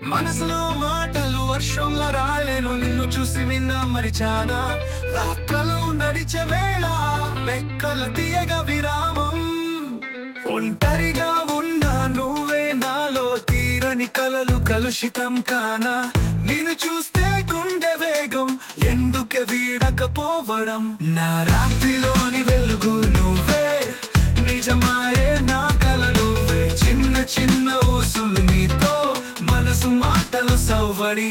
మనసులో మాటలు వర్షంలో రాలేను నిన్ను చూసి విన్నా మరిచానా రాత్రలు నడిచే వేళ లెక్కల తీయగ విరామం ఒంటరిగా ఉన్నా నువ్వే నాలో తీరని కలలు కలుషితం కానా నిన్ను చూస్తే గుండె వేగం ఎందుకే వీడకపోవడం నా రాత్రిలోని వెలుగు నువ్వే నిజమాయే నా కల నువ్వే చిన్న చిన్న ఊసులు నీతో మనసు మాటలు సవ్వడి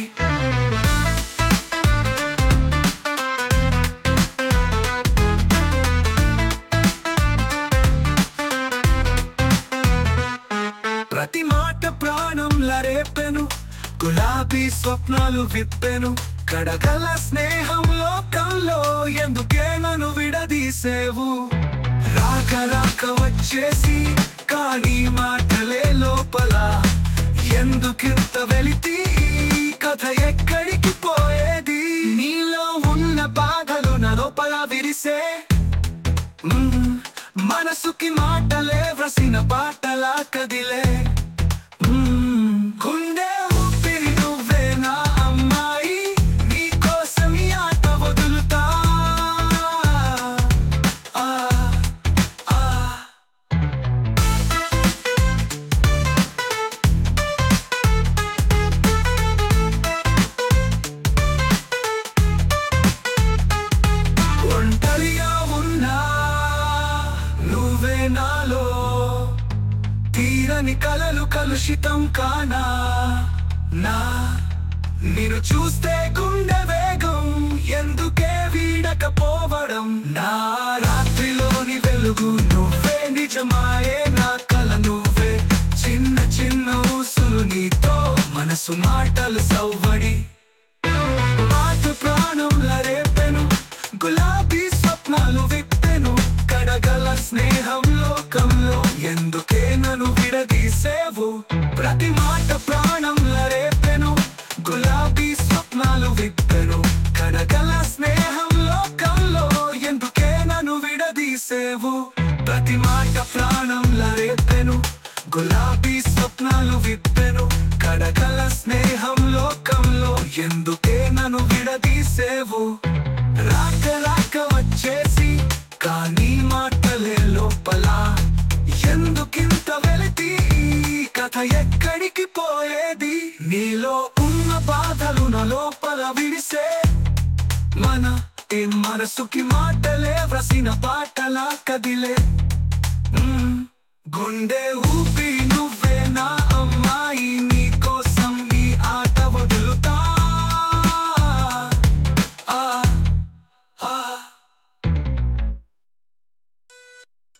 ప్రతి మాట ప్రాణంలా రేపెను గులాబీ స్వప్నాలు విప్పెను కడగల స్నేహం లోకంలో ఎందుకే నన్ను విడదీసేవు రాక రాక వచ్చేసి కానీ మాటలే లోపల ఎందుకింత వెలితి ఈ కథ ఎక్కడికి పోయేది నీలో ఉన్న బాధలు నా లోపల విరిసే మ్మ్. మనసుకి మాటలే వ్రసిన పాటలా కదిలే మ్మ్. గుండె ఊపిరి నువ్వే నా అమ్మాయి నీకోసం ఈ ఆట వదులుతా ఆ, ఆ. ఒంటరిగా ఉన్నా నువ్వే నాలో తీరని కలలు కలుషితం కానా నా నిన్ను చూస్తే గుండె వేగం ఎందుకే వీడకపోవడం నా రాత్రిలోని వెలుగు నువ్వే నిజమాయే నా కల నువ్వే చిన్న చిన్న ఊసులు నీతో మనసు మాటలు సవ్వడి మాట ప్రాణం రేపెను గులాబీ స్వప్నాలు విప్పెను కడగల స్నేహం లోకంలో ఎందుకే నన్ను విడదీసేవు ప్రతి మాట ప్రాణం రేపెను గులాబీ స్వప్నాలు విప్పెను కడగల స్నేహం లోకంలో ఎందుకే నన్ను విడదీసేవు ప్రతి మాట ప్రాణం రేపెను గులాబీ స్వప్నాలు విప్పెను కడగల స్నేహం లోకంలో ఎందుకే నన్ను విడదీసేవు రాక రాక వచ్చేసి కానీ మాటలే లోపల ఎందుకింత వెలితి ఈ కథ ఎక్కడికి పోయేది నీలో ఉన్న బాధలు నా లోపల విడిసే మన ఈ మనసుకి మాటలే వ్రసిన పాటలా కదిలే మ్మ్. గుండె